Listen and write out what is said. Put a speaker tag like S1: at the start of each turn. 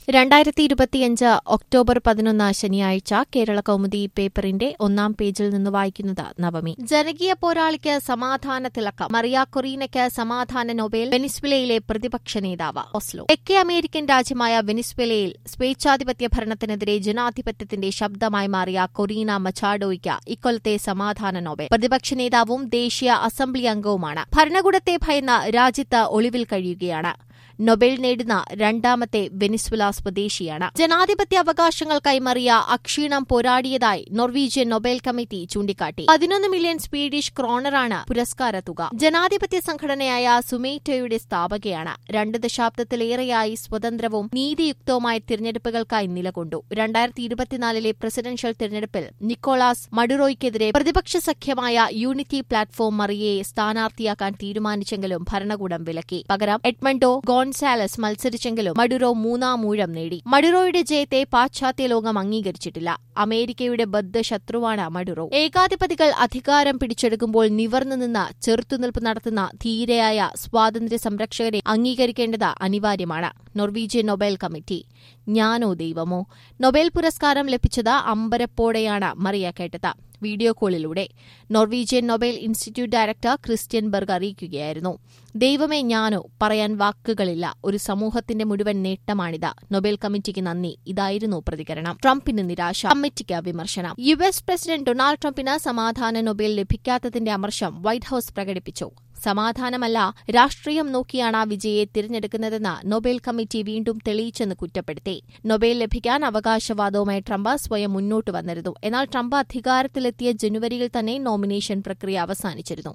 S1: രണ്ടായിരത്തി ഇരുപത്തിയഞ്ച് ഒക്ടോബർ പതിനൊന്ന് ശനിയാഴ്ച കേരള കൗമുദി പേപ്പറിന്റെ ഒന്നാം പേജിൽ നിന്ന് വായിക്കുന്നത് നവമി ജനകീയ പോരാളിക്ക് സമാധാന തിളക്കം മറിയ കൊറീനയ്ക്ക് സമാധാന നൊബേൽ വെനിസ്വലയിലെ പ്രതിപക്ഷ നേതാവ് ഓസ്ലോ തെക്കേ അമേരിക്കൻ രാജ്യമായ വെനിസ്വലയിൽ സ്വേച്ഛാധിപത്യ ഭരണത്തിനെതിരെ ജനാധിപത്യത്തിന്റെ ശബ്ദമായി മാറിയ കൊറീന മച്ചാഡോയ്ക്ക് ഇക്കൊല്ലത്തെ സമാധാന നൊബേൽ പ്രതിപക്ഷ നേതാവും ദേശീയ അസംബ്ലി അംഗവുമാണ് ഭരണകൂടത്തെ ഭയന്ന് രാജ്യത്ത് ഒളിവിൽ കഴിയുകയാണ് നൊബേൽ നേടുന്ന രണ്ടാമത്തെ വെനിസ്വല സ്വദേശിയാണ് ജനാധിപത്യ അവകാശങ്ങൾ കൈമറിയ അക്ഷീണം പോരാടിയതായി നൊർവീജിയൻ നൊബേൽ കമ്മിറ്റി ചൂണ്ടിക്കാട്ടി പതിനൊന്ന് മില്യൺ സ്വീഡിഷ് ക്രോണറാണ് പുരസ്കാര തുക ജനാധിപത്യ സംഘടനയായ സുമേറ്റോയുടെ സ്ഥാപകയാണ് രണ്ട് ദശാബ്ദത്തിലേറെയായി സ്വതന്ത്രവും നീതിയുക്തവുമായ തിരഞ്ഞെടുപ്പുകൾക്കായി നിലകൊണ്ടു രണ്ടായിരത്തി ഇരുപത്തിനാലിലെ പ്രസിഡൻഷ്യൽ തിരഞ്ഞെടുപ്പിൽ നിക്കോളാസ് മഡുറോയ്ക്കെതിരെ പ്രതിപക്ഷ സഖ്യമായ യൂണിറ്റി പ്ലാറ്റ്ഫോം മറിയെ സ്ഥാനാർത്ഥിയാക്കാൻ തീരുമാനിച്ചെങ്കിലും ഭരണകൂടം വിലക്കി പകരം എഡ്മണ്ടോ ഗോൺസാലസ് മത്സരിച്ചെങ്കിലും മഡുറോ മൂന്നാം ഊഴം നേടി മഡുറോയുടെ ജയത്തെ പാശ്ചാത്യ ലോകം അംഗീകരിച്ചിട്ടില്ല അമേരിക്കയുടെ ബദ്ധശത്രുവാണ് മഡുറോ ഏകാധിപതികൾ അധികാരം പിടിച്ചെടുക്കുമ്പോൾ നിവർന്നു നിന്ന് ചെറുത്തുനിൽപ്പ് നടത്തുന്ന ധീരയായ സ്വാതന്ത്ര്യ സംരക്ഷകരെ അംഗീകരിക്കേണ്ടത് അനിവാര്യമാണ് നൊർവീജിയൻ നൊബേൽ കമ്മിറ്റി ഞാനോ ദൈവമോ നൊബേൽ പുരസ്കാരം ലഭിച്ചത് അമ്പരപ്പോടെയാണ് മറിയ കേട്ടത് വീഡിയോ കോളിലൂടെ Norwegian Nobel Institute director Kristian Berg അറിയിക്കുകയായിരുന്നു ദൈവമേ ഞാനോ പറയാൻ വാക്കുകളില്ല ഒരു സമൂഹത്തിന്റെ മുഴുവൻ നേട്ടമാണിത് നൊബേൽ കമ്മിറ്റിക്ക് നന്ദി ഇതായിരുന്നു പ്രതികരണം ട്രംപിന് നിരാശ കമ്മിറ്റിക്ക് വിമർശനം യു എസ് പ്രസിഡന്റ് ഡൊണാൾഡ് ട്രംപിന് സമാധാന നൊബേൽ ലഭിക്കാത്തതിന്റെ അമർഷം വൈറ്റ് ഹൌസ് പ്രകടിപ്പിച്ചു സമാധാനമല്ല രാഷ്ട്രീയം നോക്കിയാണ് വിജയെ തിരഞ്ഞെടുക്കുന്നതെന്ന് നൊബേൽ കമ്മിറ്റി വീണ്ടും തെളിയിച്ചെന്ന് കുറ്റപ്പെടുത്തി നൊബേൽ ലഭിക്കാൻ അവകാശവാദവുമായി ട്രംപ് സ്വയം മുന്നോട്ട് വന്നിരുന്നു എന്നാൽ ട്രംപ് അധികാരത്തിലെത്തിയ ജനുവരിയിൽ തന്നെ നോമിനേഷൻ പ്രക്രിയ അവസാനിച്ചിരുന്നു